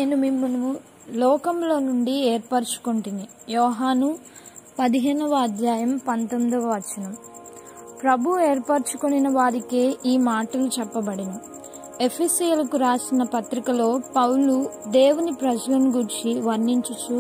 నేను మిమ్మల్ని లోకంలో నుండి ఏర్పరచుకుంటుని యోహాను పదిహేనవ అధ్యాయం పంతొమ్మిదవ వచనం ప్రభు ఏర్పరచుకొనిన వారికే ఈ మాటలు చెప్పబడిన ఎఫ్ఎస్సీలకు రాసిన పత్రికలో పౌలు దేవుని ప్రజలను గురించి వర్ణించుచు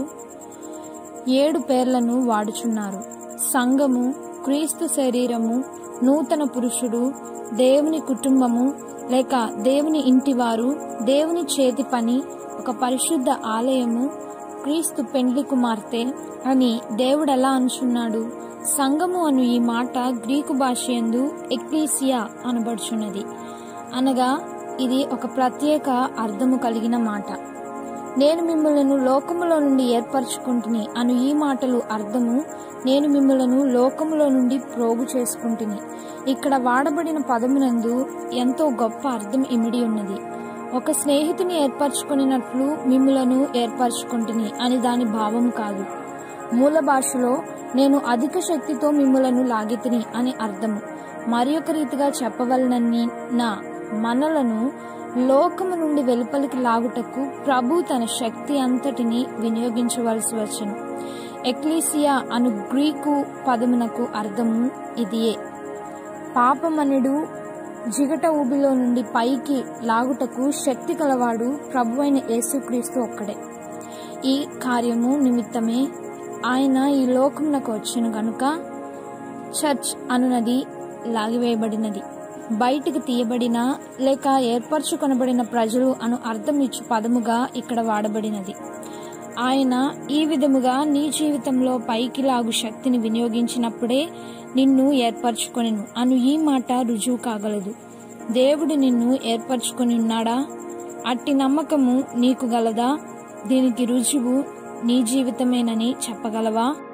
ఏడు పేర్లను వాడుచున్నారు సంఘము క్రీస్తు శరీరము నూతన పురుషుడు దేవుని కుటుంబము లేక దేవుని ఇంటివారు దేవుని చేతి పని ఒక పరిశుద్ధ ఆలయము క్రీస్తు పెండ్లి కుమార్తె అని దేవుడు ఎలా అంచున్నాడు సంఘము అను ఈ మాట గ్రీకు భాషయందు ఎక్లీసియా అనబడుచున్నది అనగా ఇది ఒక ప్రత్యేక అర్థము కలిగిన మాట నేను మిమ్మలను లోకములో నుండి ఏర్పరచుకుంటుని అను ఈ మాటలు అర్థము నేను మిమ్మలను లోకములో నుండి ప్రోగు చేసుకుంటుని ఇక్కడ వాడబడిన పదమునందు ఎంతో గొప్ప అర్థం ఇమిడి ఉన్నది ఒక స్నేహితుని ఏర్పరచుకున్నట్లు మిమ్మలను ఏర్పరచుకుంటుని అని దాని భావం కాదు మూల భాషలో నేను అధిక శక్తితో మిమ్మలను లాగితిని అని అర్థము మరి ఒక రీతిగా చెప్పవలనని నా మనలను లోకము నుండి వెలుపలికి లాగుటకు ప్రభు తన శక్తి అంతటిని వినియోగించవలసి వచ్చను ఎక్లీసియా అను గ్రీకు పదమునకు అర్థము ఇదియే పాపమనుడు జిగట ఊబిలో నుండి పైకి లాగుటకు శక్తి కలవాడు ప్రభు అయిన యేసుక్రీస్తు ఒక్కడే ఈ కార్యము నిమిత్తమే ఆయన ఈ లోకమునకు వచ్చిన గనుక చర్చ్ అనునది లాగివేయబడినది బయటికి తీయబడిన లేక ఏర్పరచుకొనబడిన ప్రజలు అను అర్థం ఇచ్చు పదముగా ఇక్కడ వాడబడినది ఆయన ఈ విధముగా నీ జీవితంలో పైకి లాగు శక్తిని వినియోగించినప్పుడే నిన్ను ఏర్పరచుకొనెను అను ఈ మాట రుజువు కాగలదు దేవుడు నిన్ను ఏర్పరచుకొని ఉన్నాడా అట్టి నమ్మకము నీకు గలదా దీనికి రుజువు నీ జీవితమేనని చెప్పగలవా